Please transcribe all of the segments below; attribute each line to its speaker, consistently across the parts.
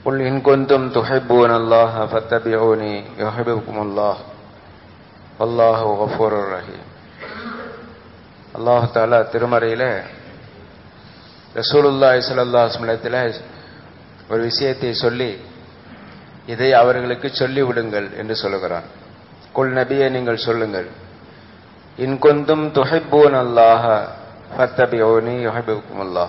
Speaker 1: قل إن كنتم تحبون الله فاتبعوني يحببكم الله والله غفور رحيم அல்லாஹ் தாலா திருமறையில் ரசூலுல்லாஹி ஸல்லல்லாஹு அலைஹி வஸல்லத்தில் ஒரு விஷயத்தை சொல்லி இதை அவர்களுக்கு சொல்லி விடுங்கள் என்று சொல்லுகிறான் குல் நபியை நீங்கள் சொல்லுங்கள் இன் கொந்தும் துஹிப்பூன் அல்லாஹ ஃபத்தபியூனி யுஹிப்புக்கும் அல்லாஹ்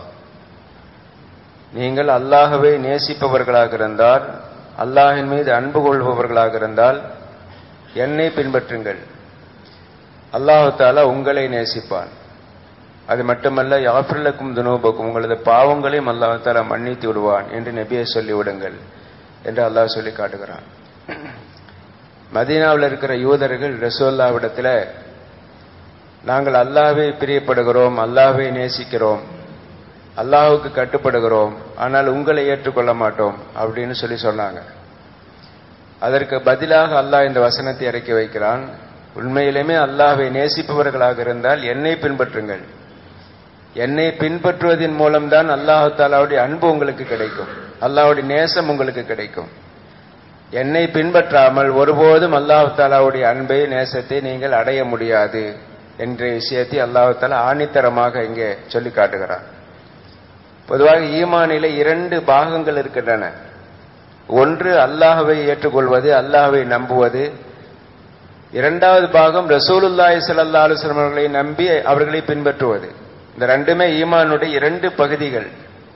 Speaker 1: நீங்கள் அல்லாஹவை நேசிப்பவர்களாக இருந்தால் அல்லாஹின் மீது அன்பு கொள்பவர்களாக இருந்தால் என்னை பின்பற்றுங்கள் அல்லாஹு தாலா உங்களை நேசிப்பான் அது மட்டுமல்ல யாஃபிரலக்கும் துனூபக்கும் உங்களது பாவங்களையும் அல்லாஹு தாலா மன்னித்து விடுவான் என்று நபியை சொல்லி விடுங்கள் என்று அல்லாஹ் சொல்லி காட்டுகிறான் மதீனாவில் இருக்கிற யூதர்கள் ரசோல்லாவிடத்தில் நாங்கள் அல்லாஹ்வை பிரியப்படுகிறோம் அல்லாஹ்வை நேசிக்கிறோம் அல்லாஹுக்கு கட்டுப்படுகிறோம் ஆனால் உங்களை ஏற்றுக்கொள்ள மாட்டோம் அப்படின்னு சொல்லி சொன்னாங்க அதற்கு பதிலாக அல்லாஹ் இந்த வசனத்தை இறக்கி வைக்கிறான் உண்மையிலுமே அல்லாஹ்வை நேசிப்பவர்களாக இருந்தால் என்னை பின்பற்றுங்கள் என்னை பின்பற்றுவதன் மூலம்தான் அல்லாஹு தாலாவுடைய அன்பு உங்களுக்கு கிடைக்கும் அல்லாஹுடைய நேசம் உங்களுக்கு கிடைக்கும் என்னை பின்பற்றாமல் ஒருபோதும் அல்லாஹு தாலாவுடைய அன்பை நேசத்தை நீங்கள் அடைய முடியாது என்ற விஷயத்தை அல்லாஹு தாலா ஆணித்தரமாக இங்கே சொல்லி காட்டுகிறான் பொதுவாக ஈமானில இரண்டு பாகங்கள் இருக்கின்றன ஒன்று அல்லாஹவை ஏற்றுக்கொள்வது அல்லாஹவை நம்புவது இரண்டாவது பாகம் ரசூலுல்லாஹி ஸல்லல்லாஹு அலைஹி வஸல்லம் அவர்களை நம்பி அவர்களை பின்பற்றுவது இந்த ரெண்டுமே ஈமானுடைய இரண்டு பகுதிகள்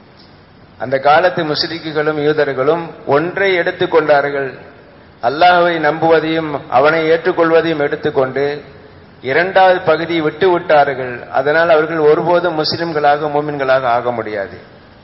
Speaker 1: அந்த காலத்து முஸ்லிக்குகளும் யூதர்களும் ஒன்றை எடுத்துக்கொண்டார்கள் அல்லாஹவை நம்புவதையும் அவனை ஏற்றுக்கொள்வதையும் எடுத்துக்கொண்டு இரண்டாவது பகுதியை விட்டு விட்டார்கள் அதனால் அவர்கள் ஒருபோதும் முஸ்லிம்களாக மூமின்களாக ஆக முடியாது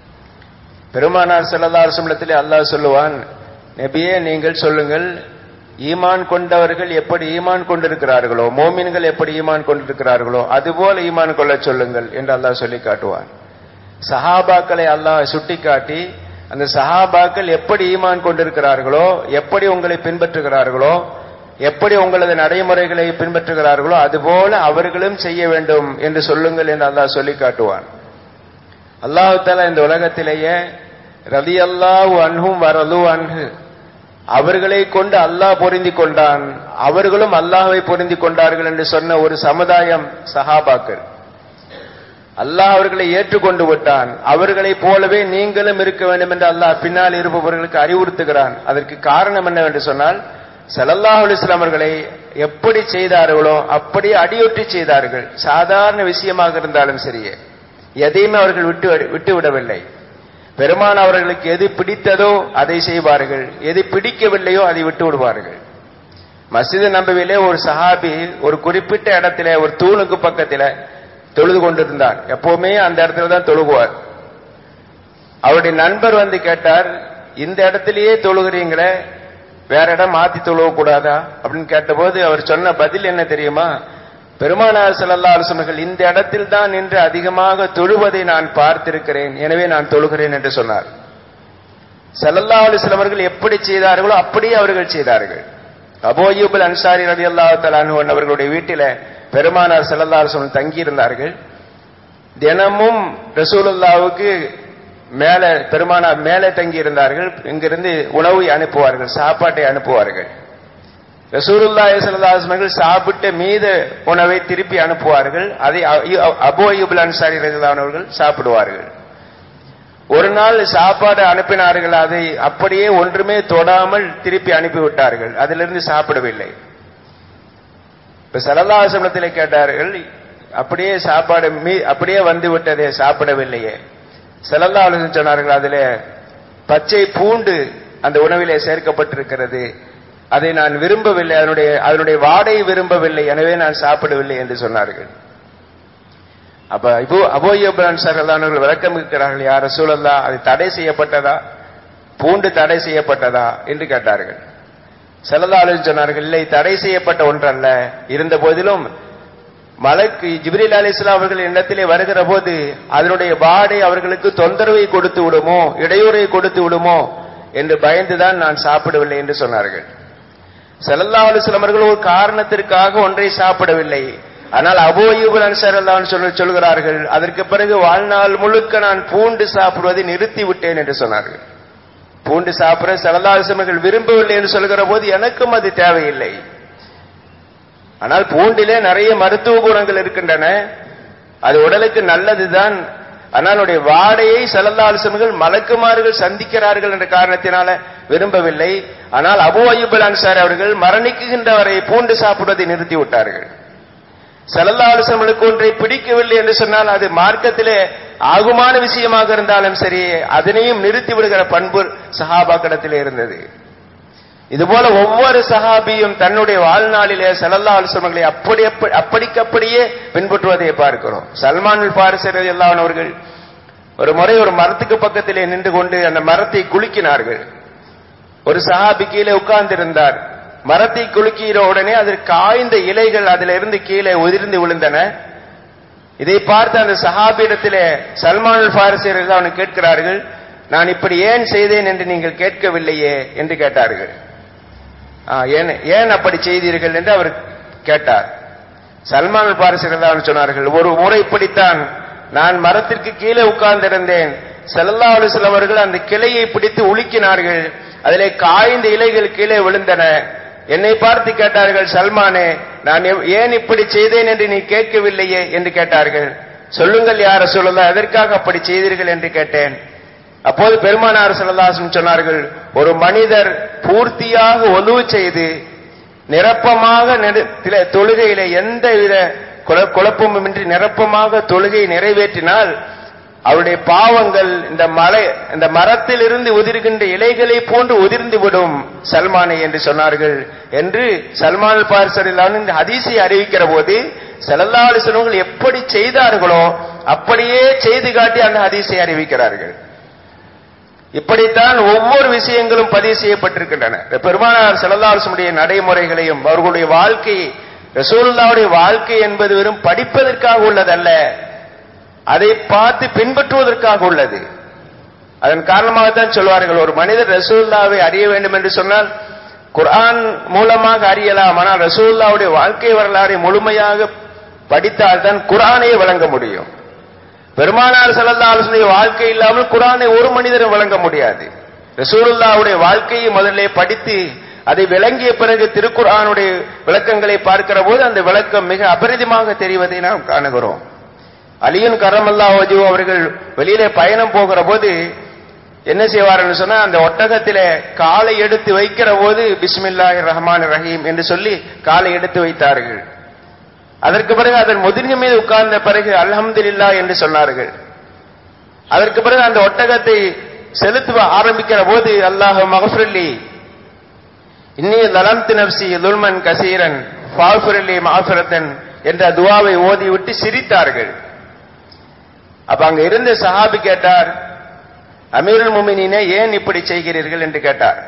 Speaker 1: பெருமானார் செல்லதார் சம்பளத்திலே அல்லாஹ் சொல்லுவான் நபியே நீங்கள் சொல்லுங்கள் ஈமான் கொண்டவர்கள் எப்படி ஈமான் கொண்டிருக்கிறார்களோ மோமின்கள் எப்படி ஈமான் கொண்டிருக்கிறார்களோ அதுபோல ஈமான் கொள்ள சொல்லுங்கள் என்று அல்லாஹ் சொல்லி காட்டுவான் சஹாபாக்களை அல்லாஹ் சுட்டிக்காட்டி அந்த சஹாபாக்கள் எப்படி ஈமான் கொண்டிருக்கிறார்களோ எப்படி உங்களை பின்பற்றுகிறார்களோ எப்படி உங்களது நடைமுறைகளை பின்பற்றுகிறார்களோ அதுபோல அவர்களும் செய்ய வேண்டும் என்று சொல்லுங்கள் என்று அல்லாஹ் சொல்லி காட்டுவான் அல்லாஹு தாலா இந்த உலகத்திலேயே ரதி அல்லாஹு அன்ஹும் வரலு அன்ஹு அவர்களை கொண்டு அல்லாஹ் பொருந்தி கொண்டான் அவர்களும் அல்லாஹை பொருந்தி கொண்டார்கள் என்று சொன்ன ஒரு சமுதாயம் சஹாபாக்கள் அல்லாஹ் அவர்களை ஏற்றுக்கொண்டு விட்டான் அவர்களை போலவே நீங்களும் இருக்க வேண்டும் என்று அல்லாஹ் பின்னால் இருப்பவர்களுக்கு அறிவுறுத்துகிறான் அதற்கு காரணம் என்னவென்று சொன்னால் சலல்லாஹ் அலிஸ்லாம் அவர்களை எப்படி செய்தார்களோ அப்படியே அடியொற்றி செய்தார்கள் சாதாரண விஷயமாக இருந்தாலும் சரியே எதையுமே அவர்கள் விட்டு விட்டு விடவில்லை பெருமான் அவர்களுக்கு எது பிடித்ததோ அதை செய்வார்கள் எது பிடிக்கவில்லையோ அதை விட்டு விடுவார்கள் மசித நம்பவிலே ஒரு சஹாபி ஒரு குறிப்பிட்ட இடத்துல ஒரு தூணுக்கு பக்கத்துல தொழுது கொண்டிருந்தார் எப்பவுமே அந்த இடத்துல தான் தொழுகுவார் அவருடைய நண்பர் வந்து கேட்டார் இந்த இடத்திலேயே தொழுகிறீங்களே வேற இடம் மாத்தி தொழுவ கூடாதா அப்படின்னு கேட்டபோது அவர் சொன்ன பதில் என்ன தெரியுமா பெருமானார் செல்லல்லா சொன்னர்கள் இந்த இடத்தில் தான் நின்று அதிகமாக தொழுவதை நான் பார்த்திருக்கிறேன் எனவே நான் தொழுகிறேன் என்று சொன்னார் செல்லல்லா அலிஸ்லம் அவர்கள் எப்படி செய்தார்களோ அப்படியே அவர்கள் செய்தார்கள் அபோயூபல் அன்சாரி ரதி அல்லா தலான் அவர்களுடைய வீட்டில பெருமானார் செல்லல்லா அலிஸ்லம் தங்கியிருந்தார்கள் தினமும் ரசூலுல்லாவுக்கு மேலே பெருமானார் மேலே தங்கி இருந்தார்கள் இங்கிருந்து உணவை அனுப்புவார்கள் சாப்பாட்டை அனுப்புவார்கள் ரசூலுல்லாஹி ஸல்லல்லாஹு சாப்பிட்ட மீத உணவை திருப்பி அனுப்புவார்கள் அதை அபு அய்யூப் அன்சாரி ரலியல்லாஹு அவர்கள் சாப்பிடுவார்கள் ஒரு நாள் சாப்பாடு அனுப்பினார்கள் அதை அப்படியே ஒன்றுமே தொடாமல் திருப்பி அனுப்பிவிட்டார்கள் அதிலிருந்து சாப்பிடவில்லை இப்ப சலல்லாசனத்தில் கேட்டார்கள் அப்படியே சாப்பாடு மீ அப்படியே வந்து விட்டதே சாப்பிடவில்லையே செல்லல்லா சொன்னார்கள் அதில் பச்சை பூண்டு அந்த உணவிலே சேர்க்கப்பட்டிருக்கிறது அதை நான் விரும்பவில்லை அதனுடைய அதனுடைய வாடை விரும்பவில்லை எனவே நான் சாப்பிடவில்லை என்று சொன்னார்கள் அப்ப இப்போ அபோயபுரான் சரலானவர்கள் விளக்கம் இருக்கிறார்கள் யார் சூழல்லா அது தடை செய்யப்பட்டதா பூண்டு தடை செய்யப்பட்டதா என்று கேட்டார்கள் செல்லல்லா சொன்னார்கள் இல்லை தடை செய்யப்பட்ட ஒன்றல்ல இருந்த போதிலும் மலக்கு ஜிப்ரீல் அலி இஸ்லாம் அவர்கள் இடத்திலே வருகிற போது அதனுடைய வாடை அவர்களுக்கு தொந்தரவை கொடுத்து விடுமோ இடையூறை கொடுத்து விடுமோ என்று பயந்துதான் நான் சாப்பிடவில்லை என்று சொன்னார்கள் செல்லல்லா அலுவலம் அவர்கள் ஒரு காரணத்திற்காக ஒன்றை சாப்பிடவில்லை ஆனால் அபோயூபுல் அன்சார் அல்லான்னு சொல்ல சொல்கிறார்கள் அதற்கு பிறகு வாழ்நாள் முழுக்க நான் பூண்டு சாப்பிடுவதை நிறுத்தி விட்டேன் என்று சொன்னார்கள் பூண்டு சாப்பிட சலதாசமர்கள் விரும்பவில்லை என்று சொல்கிற போது எனக்கும் அது தேவையில்லை ஆனால் பூண்டிலே நிறைய மருத்துவ குணங்கள் இருக்கின்றன அது உடலுக்கு நல்லதுதான் ஆனால் உடைய வாடையை சலல்லாசமர்கள் மலக்குமார்கள் சந்திக்கிறார்கள் என்ற காரணத்தினால விரும்பவில்லை ஆனால் அபு அய்யூப் அன்சாரி அவர்கள் மரணிக்குகின்ற வரை பூண்டு சாப்பிடுவதை நிறுத்தி விட்டார்கள் செலல்லாலுசமலுக்கு ஒன்றை பிடிக்கவில்லை என்று சொன்னால் அது மார்க்கத்திலே ஆகுமான விஷயமாக இருந்தாலும் சரி அதனையும் நிறுத்தி விடுகிற பண்பு சஹாபாக்கிடத்திலே இருந்தது இதுபோல ஒவ்வொரு சஹாபியும் தன்னுடைய வாழ்நாளிலே செலல்லா அலுவலங்களை அப்படி அப்படிக்கப்படியே பின்பற்றுவதை பார்க்கிறோம் சல்மான் பாரிசர் அவர்கள் ஒரு முறை ஒரு மரத்துக்கு பக்கத்திலே நின்று கொண்டு அந்த மரத்தை குலுக்கினார்கள் ஒரு சஹாபி கீழே உட்கார்ந்திருந்தார் மரத்தை குலுக்கிற உடனே அதற்கு காய்ந்த இலைகள் அதிலிருந்து இருந்து கீழே உதிர்ந்து விழுந்தன இதை பார்த்து அந்த சஹாபியிடத்திலே சல்மான் பாரிசர் அவனை கேட்கிறார்கள் நான் இப்படி ஏன் செய்தேன் என்று நீங்கள் கேட்கவில்லையே என்று கேட்டார்கள் ஏன் ஏன் அப்படி செய்தீர்கள் என்று அவர் கேட்டார் சல்மான் பாரிசர் அவன் சொன்னார்கள் ஒரு முறை இப்படித்தான் நான் மரத்திற்கு கீழே உட்கார்ந்திருந்தேன் செல்லல்லா அலுவலம் அவர்கள் அந்த கிளையை பிடித்து உலுக்கினார்கள் அதிலே காய்ந்த இலைகள் கீழே விழுந்தன என்னை பார்த்து கேட்டார்கள் சல்மானே நான் ஏன் இப்படி செய்தேன் என்று நீ கேட்கவில்லையே என்று கேட்டார்கள் சொல்லுங்கள் யார சொல்லலாம் எதற்காக அப்படி செய்தீர்கள் என்று கேட்டேன் அப்போது பெருமானார் செல்லதாசன் சொன்னார்கள் ஒரு மனிதர் பூர்த்தியாக ஒலுவு செய்து நிரப்பமாக தொழுகையில எந்தவித குழப்பமுமின்றி நிரப்பமாக தொழுகை நிறைவேற்றினால் அவருடைய பாவங்கள் இந்த மலை இந்த மரத்திலிருந்து உதிர்கின்ற இலைகளை போன்று உதிர்ந்து விடும் சல்மானை என்று சொன்னார்கள் என்று சல்மான் பார்சரிலான இந்த ஹதீஸை அறிவிக்கிற போது செலல்லாலிசனங்கள் எப்படி செய்தார்களோ அப்படியே செய்து காட்டி அந்த ஹதீஸை அறிவிக்கிறார்கள் இப்படித்தான் ஒவ்வொரு விஷயங்களும் பதிவு செய்யப்பட்டிருக்கின்றன பெருமானார் செலல்லாசனுடைய நடைமுறைகளையும் அவர்களுடைய வாழ்க்கை ரசூல்லாவுடைய வாழ்க்கை என்பது வெறும் படிப்பதற்காக உள்ளதல்ல அதை பார்த்து பின்பற்றுவதற்காக உள்ளது அதன் காரணமாகத்தான் சொல்வார்கள் ஒரு மனிதர் ரசூல்லாவை அறிய வேண்டும் என்று சொன்னால் குர்ஆன் மூலமாக அறியலாம் ஆனால் ரசூல்லாவுடைய வாழ்க்கை வரலாறை முழுமையாக படித்தால்தான் குரானை வழங்க முடியும் பெருமானார் சல்லா அலுவலுடைய வாழ்க்கை இல்லாமல் குரானை ஒரு மனிதரும் வழங்க முடியாது ரசூலுல்லாவுடைய வாழ்க்கையை முதல்ல படித்து அதை விளங்கிய பிறகு திருக்குர்ஆனுடைய விளக்கங்களை பார்க்கிற போது அந்த விளக்கம் மிக அபரிதமாக தெரிவதை நாம் காணுகிறோம் அலியன் கரமல்லா வஜு அவர்கள் வெளியிலே பயணம் போகிற போது என்ன செய்வார்கள் சொன்னா அந்த ஒட்டகத்திலே காலை எடுத்து வைக்கிற போது பிஸ்மில்லாஹி ரஹ்மான் ரஹீம் என்று சொல்லி காலை எடுத்து வைத்தார்கள் அதற்கு பிறகு அதன் முதிர்ச்சி மீது உட்கார்ந்த பிறகு அல்ஹம்துலில்லா என்று சொன்னார்கள் அதற்கு பிறகு அந்த ஒட்டகத்தை செலுத்துவ ஆரம்பிக்கிற போது அல்லாஹ் மகஃபுல்லி இன்னி லலம்து நப்சி துல்மன் கசீரன் ஃபாஃபுரலி மாஃபிரத்தன் என்ற துவாவை ஓதிவிட்டு சிரித்தார்கள் அப்ப அங்க இருந்த சஹாபி கேட்டார் அமீருல் முமினினே ஏன் இப்படி செய்கிறீர்கள் என்று கேட்டார்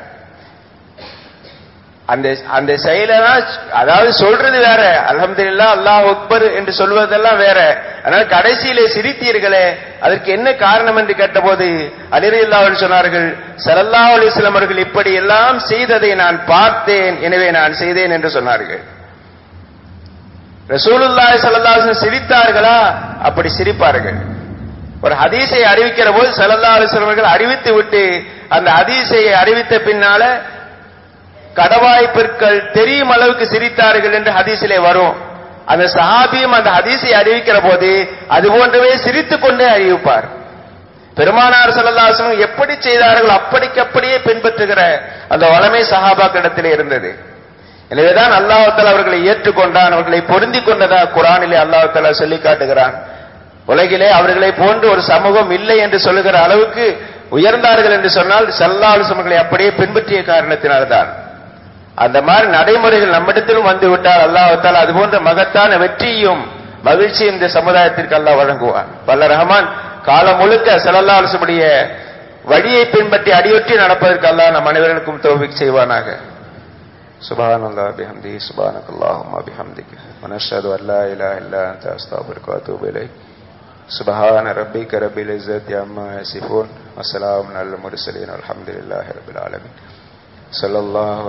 Speaker 1: அந்த அந்த செயலாம் அதாவது சொல்றது வேற அலமதுல்லா அல்லாஹ் அக்பர் என்று சொல்வதெல்லாம் வேற ஆனால் கடைசியிலே சிரித்தீர்களே அதற்கு என்ன காரணம் என்று கேட்டபோது அலிரல்லா சொன்னார்கள் சலல்லா அலிஸ்லாம் அவர்கள் இப்படி எல்லாம் செய்ததை நான் பார்த்தேன் எனவே நான் செய்தேன் என்று சொன்னார்கள் ரசூலுல்லாய் சல்லல்லாஹ் சிரித்தார்களா அப்படி சிரிப்பார்கள் ஒரு ஹதீஸை அறிவிக்கிற போது சல்லல்லா அலிஸ்லாம் அவர்கள் அறிவித்து விட்டு அந்த ஹதீஸை அறிவித்த பின்னால கடவாய்ப்பிற்கள் தெரியும் அளவுக்கு சிரித்தார்கள் என்று ஹதீஸிலே வரும் அந்த சஹாபியும் அந்த ஹதீஸை அறிவிக்கிற போது அது போன்றவே சிரித்துக் கொண்டே அறிவிப்பார் பெருமானார் சல்லல்லாசம் எப்படி செய்தார்கள் அப்படிக்கு அப்படியே பின்பற்றுகிற அந்த வளமை சஹாபாக்கிடத்திலே இருந்தது எனவேதான் அல்லாஹால அவர்களை ஏற்றுக்கொண்டான் அவர்களை பொருந்தி கொண்டதா குரானிலே அல்லாஹால சொல்லி காட்டுகிறான் உலகிலே அவர்களை போன்று ஒரு சமூகம் இல்லை என்று சொல்லுகிற அளவுக்கு உயர்ந்தார்கள் என்று சொன்னால் செல்லாலுசமர்களை அப்படியே பின்பற்றிய காரணத்தினால்தான் அந்த மாதிரி நடைமுறைகள் நம்மிடத்திலும் வந்து விட்டால் அல்லாஹால அது போன்ற மகத்தான வெற்றியும் மகிழ்ச்சியும் இந்த சமுதாயத்திற்கு அல்லாஹ் வழங்குவான் வல்ல ரஹமான் காலம் முழுக்க செலல்லாலுசமுடைய வழியை பின்பற்றி அடியொற்றி நடப்பதற்கு அல்லாஹ் நம் அனைவர்களுக்கும் தோவிக் செய்வானாக سبحان الله بحمده سبحانك اللهم وبحمدك ونشهد ان لا اله الا انت استغفرك واتوب اليك سبحان ربك رب العزه عما يصفون وسلام على المرسلين والحمد لله رب العالمين صلى الله